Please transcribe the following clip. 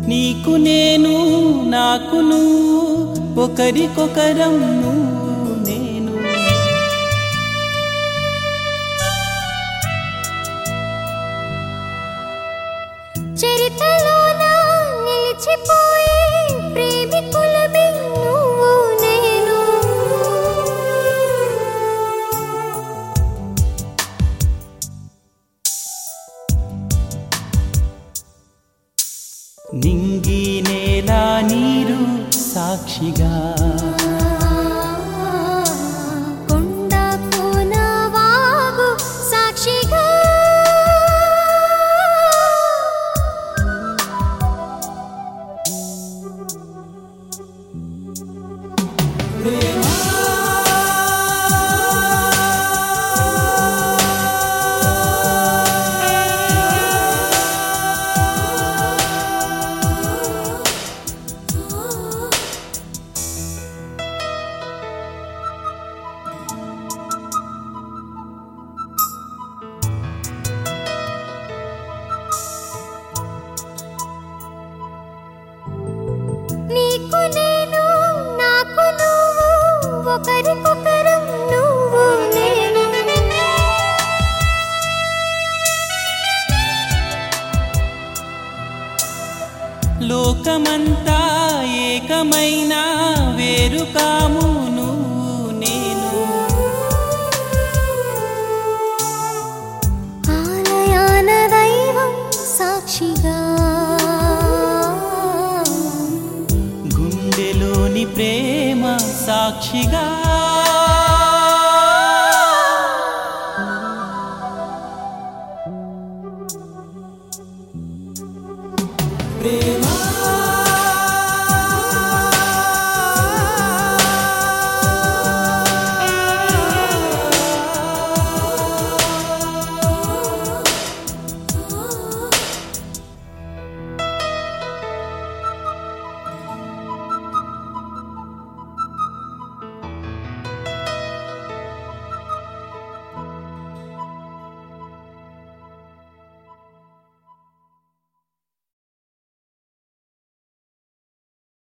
నీకు నేను నాకు నువ్వు ఒకరికొకరం నువ్వు నేను చరితలోన నిలిచిపోయే ప్రేమికులమే నువ్వు నేను నింగి నేల నీరు సాక్షిగా కొండ కోన వాగు సాక్షిగా నీకు నేను నాకు నువ్వు ఒకరికొకరం నువ్వు నేను లోకమంతా ఏకమైన వేరు కాము నువ్వు నేను ఆలయాన దైవం సాక్షిగా గుండెలోని ప్రేమ సాక్షిగా